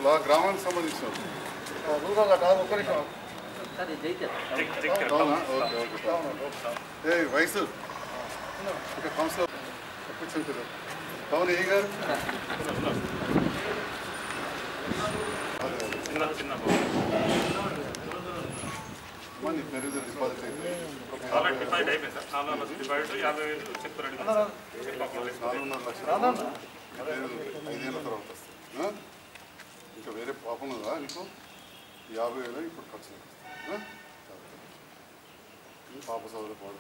లా- గ్రామానికి సంబంధించిన రూరల్ కాదు ఒక్క నిమిషం అవునా ఓకే ఓకే ఏ వయసు ఇక కౌన్సిలర్ చెప్పించుంటారు అవును ఏ గారు అమ్మా, నీ పేరు ఏదో డిపాజిట్ అయితే ఆల్రెడీ డివైడ్ అయిపోయింది సార్ నాలుగు వందల డివైడ్ యాభై వేలు చెక్ రెడీ నాలుగున్నర లక్షలు పేరు ఐదేళ్ళ తర్వాత వస్తుంది ఆ? ఇంకా వేరే పాపం ఉందా నీకు యాభై వేలు ఇప్పుడు ఖర్చు అవుతుంది. ఆ? పాప చదువు పాడు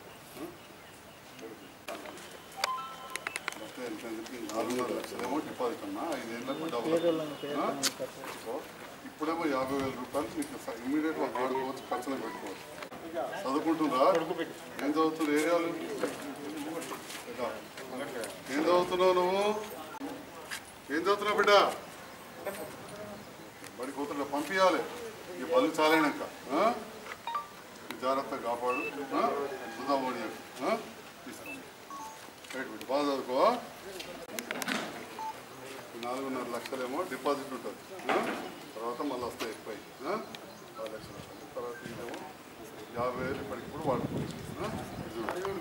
మొత్తం ఎంత ఎందుకు? నాలుగున్నర లక్షలేమో డిపాజిట్ అన్నా ఐదేళ్ళకు డబుల్ ఆ? సో ఇప్పుడేమో యాభై వేల రూపాయలు మీకు ఇమీడియట్గా వాడుకోవచ్చు ఖర్చులో పెట్టుకోవచ్చు చదువుకుంటుందా ఏం చదువుతుంది ఏరియాలు ఏం చదువుతున్నావు నువ్వు ఏం చదువుతున్నావు బిడ్డ బడి కూతురు పంపించాలి ఈ బళ్ళు చాలైనాక ఆ? ఈ జాగ్రత్తగా కాపాడు ఆ? సుధా ఓడి తీసుకురండి రైట్ బిడ్డ బాగా చదువుకో ఈ నాలుగున్నర లక్షలేమో డిపాజిట్ ఉంటుంది ఆ? తర్వాత మళ్ళీ వస్తాయి ఎక్కువ ఆ? పది లక్షలు వస్తాయి. తర్వాత ఇదేమో యాభై వేలు ఇప్పటికి కూడా వాడుకోవచ్చు ఆ? ఇది చూడు.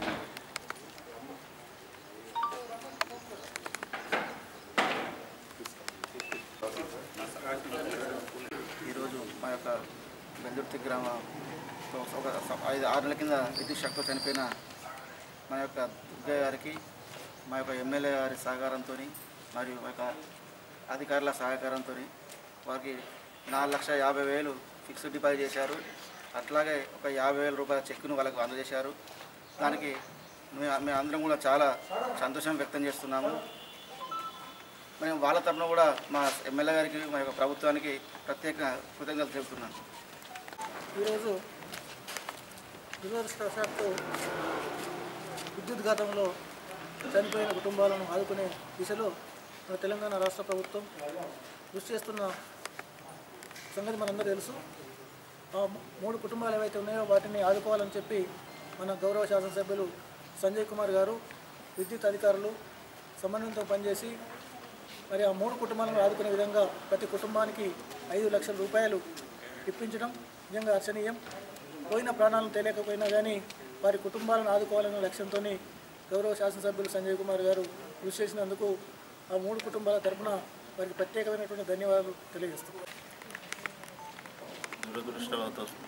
ఈరోజు మా యొక్క బెందుర్తి గ్రామంలో ఒక స- ఐదు ఆరు నెలల కింద విద్యుత్ షాక్తో చనిపోయిన మా యొక్క దుర్గయ్య గారికి మా యొక్క ఎమ్మెల్యే గారి సహకారంతో మరియు మా యొక్క అధికారుల సహకారంతో వారికి నాలుగు లక్షల యాభై వేలు ఫిక్స్డ్ డిపాజిట్ చేశారు అట్లాగే ఒక యాభై వేల రూపాయల చెక్కును వాళ్ళకు అందజేశారు దానికి మేము మేము అందరం కూడా చాలా సంతోషం వ్యక్తం చేస్తున్నాము మేము వాళ్ళ తరఫున కూడా మా ఎమ్మెల్యే గారికి మా యొక్క ప్రభుత్వానికి ప్రత్యేక కృతజ్ఞతలు తెలుపుతున్నాను ఈరోజు దురదృష్టవశాత్తు విద్యుత్ ఘాతంలో చనిపోయిన కుటుంబాలను ఆదుకునే దిశలో మన తెలంగాణ రాష్ట్ర ప్రభుత్వం కృషి చేస్తున్న సంగతి మనందరూ తెలుసు ఆ మూడు కుటుంబాలు ఏవైతే ఉన్నాయో వాటిని ఆదుకోవాలని చెప్పి మన గౌరవ శాసనసభ్యులు సంజయ్ కుమార్ గారు విద్యుత్ అధికారులు సమన్వయంతో పనిచేసి మరి ఆ మూడు కుటుంబాలను ఆదుకునే విధంగా ప్రతి కుటుంబానికి ఐదు లక్షల రూపాయలు ఇప్పించడం నిజంగా అర్చనీయం పోయిన ప్రాణాలను తెలియకపోయినా కానీ వారి కుటుంబాలను ఆదుకోవాలనే లక్ష్యంతో గౌరవ శాసనసభ్యులు సంజయ్ కుమార్ గారు కృషి చేసినందుకు ఆ మూడు కుటుంబాల తరపున వారికి ప్రత్యేకమైనటువంటి ధన్యవాదాలు తెలియజేస్తున్నాను దురదృష్టవశాత్తు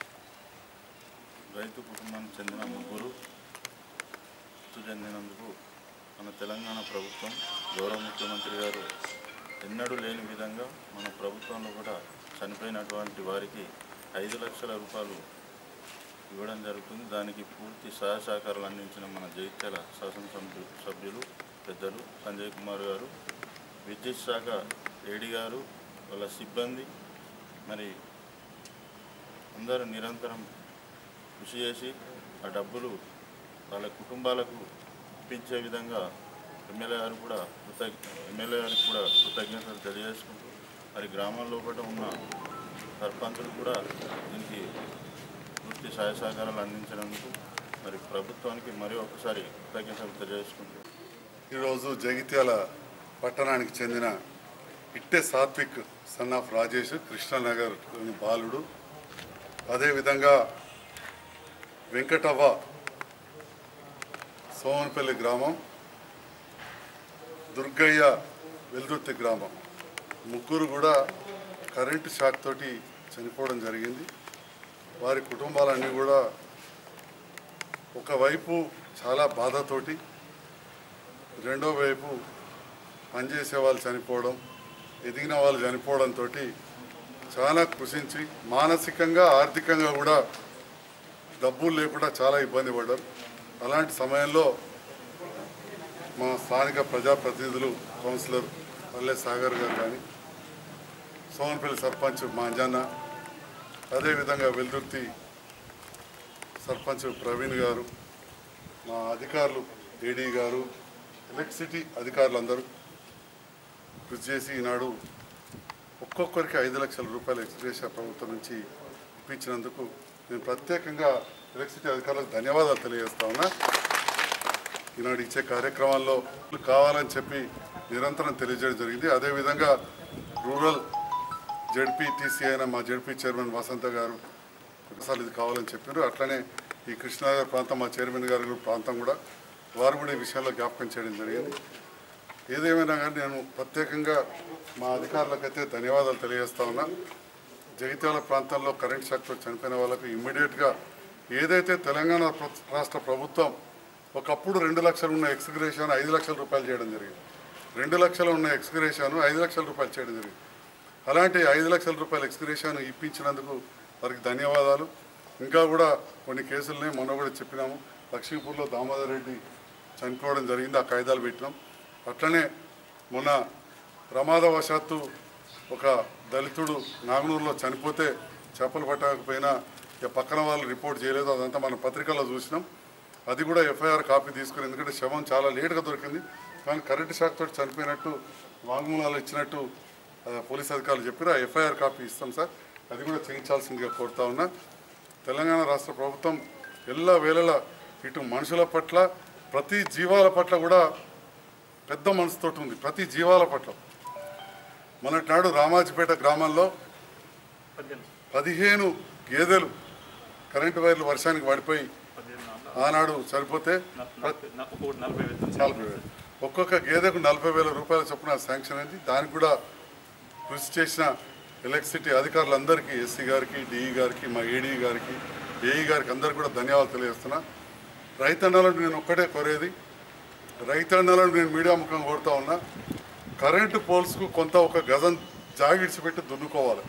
రైతు కుటుంబానికి చెందిన ముగ్గురు మృతి చెందినందుకు మన తెలంగాణ ప్రభుత్వం గౌరవ ముఖ్యమంత్రి గారు ఎన్నడూ లేని విధంగా మన ప్రభుత్వంలో కూడా చనిపోయినటువంటి వారికి ఐదు లక్షల రూపాయలు ఇవ్వడం జరుగుతుంది దానికి పూర్తి సహాయ సహకారాలు అందించిన మన జగిత్యాల శాసనసభ్యు సభ్యులు పెద్దలు సంజయ్ కుమార్ గారు విద్యుత్ శాఖ ఏడి గారు వాళ్ళ సిబ్బంది మరి అందరూ నిరంతరం కృషి చేసి ఆ డబ్బులు వాళ్ళ కుటుంబాలకు ఇప్పించే విధంగా ఎమ్మెల్యే గారు కూడా కృతజ్ఞ ఎమ్మెల్యే గారికి కూడా కృతజ్ఞతలు తెలియజేసుకుంటూ మరి గ్రామం లోపల ఉన్న సర్పంచులు కూడా దీనికి పూర్తి సహాయ సహకారాలు అందించినందుకు మరి ప్రభుత్వానికి మరి ఒకసారి కృతజ్ఞతలు తెలియజేసుకుంటూ ఈరోజు జగిత్యాల పట్టణానికి చెందిన ఇట్టె సాత్విక్ సన్ ఆఫ్ రాజేష్ కృష్ణానగర్ బాలుడు అదేవిధంగా వెంకటవ్వ సోమనపల్లి గ్రామం దుర్గయ్య వెల్దుర్తి గ్రామం ముగ్గురు కూడా కరెంటు షాక్ తోటి చనిపోవడం జరిగింది వారి కుటుంబాలన్నీ కూడా ఒకవైపు చాలా బాధతోటి రెండో వైపు పనిచేసే వాళ్ళు చనిపోవడం ఎదిగిన వాళ్ళు చనిపోవడంతో చాలా కృషించి మానసికంగా ఆర్థికంగా కూడా డబ్బులు లేకుండా చాలా ఇబ్బంది పడ్డారు అలాంటి సమయంలో మా స్థానిక ప్రజాప్రతినిధులు కౌన్సిలర్ పల్లె సాగర్ గారు కానీ సోమనపల్లి సర్పంచ్ మా అంజన్న అదేవిధంగా వెల్దుర్తి సర్పంచ్ ప్రవీణ్ గారు మా అధికారులు ఏడీ గారు ఎలక్ట్రిసిటీ అధికారులు అందరూ కృషి చేసి ఈనాడు ఒక్కొక్కరికి ఐదు లక్షల రూపాయలు ఎక్స్గ్రేషియా ప్రభుత్వం నుంచి ఇప్పించినందుకు నేను ప్రత్యేకంగా ఎలక్ట్రిసిటీ అధికారులకు ధన్యవాదాలు తెలియజేస్తా ఉన్నా ఈనాడు ఇచ్చే కార్యక్రమాల్లో కావాలని చెప్పి నిరంతరం తెలియజేయడం జరిగింది అదేవిధంగా రూరల్ జడ్పీ టీసీ అయిన మా జడ్పీ చైర్మన్ వసంత గారు ఒకసారి ఇది కావాలని చెప్పారు అట్లనే ఈ కృష్ణానగర్ ప్రాంతం మా చైర్మన్ గారు ప్రాంతం కూడా వారు కూడా ఈ విషయంలో జ్ఞాపకం చేయడం జరిగింది ఏదేమైనా కానీ నేను ప్రత్యేకంగా మా అధికారులకైతే ధన్యవాదాలు తెలియజేస్తా ఉన్నా జగిత్యాల ప్రాంతంలో కరెంట్ షాక్తో చనిపోయిన వాళ్ళకు ఇమ్మీడియట్గా ఏదైతే తెలంగాణ ప్ర- రాష్ట్ర ప్రభుత్వం ఒకప్పుడు రెండు లక్షలు ఉన్న ఎక్స్గ్రేషన్ ఐదు లక్షల రూపాయలు చేయడం జరిగింది రెండు లక్షలు ఉన్న ఎక్స్గ్రేషన్ ఐదు లక్షల రూపాయలు చేయడం జరిగింది అలాంటి ఐదు లక్షల రూపాయల ఎక్స్గ్రేషన్ ఇప్పించినందుకు వారికి ధన్యవాదాలు ఇంకా కూడా కొన్ని కేసులని మొన్న కూడా చెప్పినాము లక్ష్మీపూర్లో దామోదర్ రెడ్డి చనిపోవడం జరిగింది ఆ కాయిదాలు పెట్టినాం అట్లనే మొన్న ప్రమాదవశాత్తు ఒక దళితుడు నాగనూరులో చనిపోతే చేపలు పట్టకపోయినా ఇక పక్కన వాళ్ళు రిపోర్ట్ చేయలేదు అదంతా మనం పత్రికల్లో చూసినాం అది కూడా ఎఫ్ఐఆర్ కాపీ తీసుకుని ఎందుకంటే శవం చాలా లేట్గా దొరికింది కానీ కరెంటు షాక్ తోటి చనిపోయినట్టు వాంగ్మూలాలు ఇచ్చినట్టు ఆ, పోలీస్ అధికారులు చెప్పారు ఆ ఎఫ్ఐఆర్ కాపీ ఇస్తాం సార్ అది కూడా చేయించాల్సిందిగా కోరుతా ఉన్నా తెలంగాణ రాష్ట్ర ప్రభుత్వం ఎల్ల వేళలా ఇటు మనుషుల పట్ల ప్రతి జీవాల పట్ల కూడా పెద్ద మనసుతోటి ఉంది ప్రతి జీవాల పట్ల మొన్నటి నాడు రామాజిపేట గ్రామంలో పద్దెనిమిది పదిహేను గేదెలు కరెంటు వైర్లు వర్షానికి పడిపోయి పద్దెనిమిది నాలుగు, ఆనాడు చనిపోతే నలభై నలభై ఒకటి నలభై వేలు నుంచి నలభై వేలు ఒక్కొక్క గేదెకు నలభై వేల రూపాయల చొప్పున శాంక్షన్ అయింది దానికి కూడా కృషి చేసిన ఎలక్ట్రిసిటీ అధికారులందరికీ ఎస్సీ గారికి డిఈ గారికి మా ఏడీ గారికి ఏఈ గారికి అందరికీ కూడా ధన్యవాదాలు తెలియజేస్తున్నా రైతన్నలను నేను ఒక్కటే కోరేది రైతన్నలను నేను మీడియా ముఖంగా కోరుతా ఉన్నా కరెంటు పోల్స్కు కొంత ఒక గజం జాగిడిచిపెట్టి దున్నుకోవాలి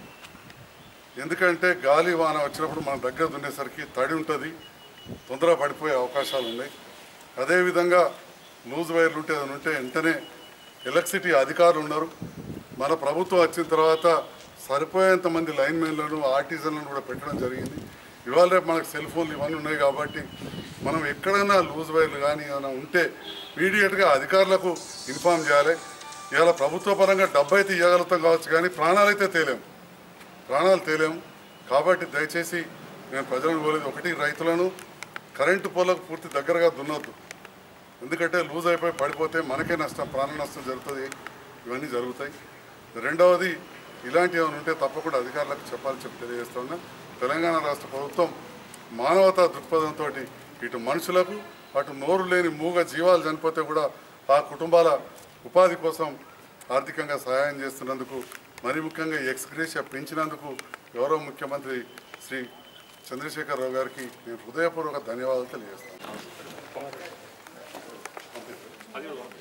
ఎందుకంటే గాలి వాన వచ్చినప్పుడు మన దగ్గర దున్నేసరికి తడి ఉంటుంది తొందరగా పడిపోయే అవకాశాలు ఉన్నాయి అదేవిధంగా లూజ్ వైర్లు ఉంటే ఏదైనా ఉంటే వెంటనే ఎలక్ట్రిసిటీ అధికారులు ఉన్నారు మన ప్రభుత్వం వచ్చిన తర్వాత సరిపోయేంత మంది లైన్మెన్లను ఆర్టిజన్లను కూడా పెట్టడం జరిగింది ఇవాళ రేపు మనకు సెల్ ఫోన్లు ఇవన్నీ ఉన్నాయి కాబట్టి మనం ఎక్కడైనా లూజ్ వైర్లు కానీ ఏమైనా ఉంటే ఇమీడియట్గా అధికారులకు ఇన్ఫామ్ చేయాలి ఇవాళ ప్రభుత్వ పరంగా డబ్బు అయితే ఇవ్వగలుగుతాం కావచ్చు కానీ ప్రాణాలు అయితే తేలేము ప్రాణాలు తేలేము కాబట్టి దయచేసి నేను ప్రజలను కోరేది ఒకటి రైతులను కరెంటు పోలకు పూర్తి దగ్గరగా దున్నొద్దు ఎందుకంటే లూజ్ అయిపోయి పడిపోతే మనకే నష్టం ప్రాణ నష్టం జరుగుతుంది ఇవన్నీ జరుగుతాయి రెండవది ఇలాంటి ఏమైనా ఉంటే తప్పకుండా అధికారులకు చెప్పాలని చెప్పి తెలియజేస్తున్నా తెలంగాణ రాష్ట్ర ప్రభుత్వం మానవతా దృక్పథంతో ఇటు మనుషులకు అటు నోరు లేని మూగ జీవాలు చనిపోతే కూడా ఆ కుటుంబాల ఉపాధి కోసం ఆర్థికంగా సహాయం చేస్తున్నందుకు మరి ముఖ్యంగా ఎక్స్గ్రేషియా పెంచినందుకు గౌరవ ముఖ్యమంత్రి శ్రీ చంద్రశేఖరరావు గారికి నేను హృదయపూర్వక ధన్యవాదాలు తెలియజేస్తాను అది కూడా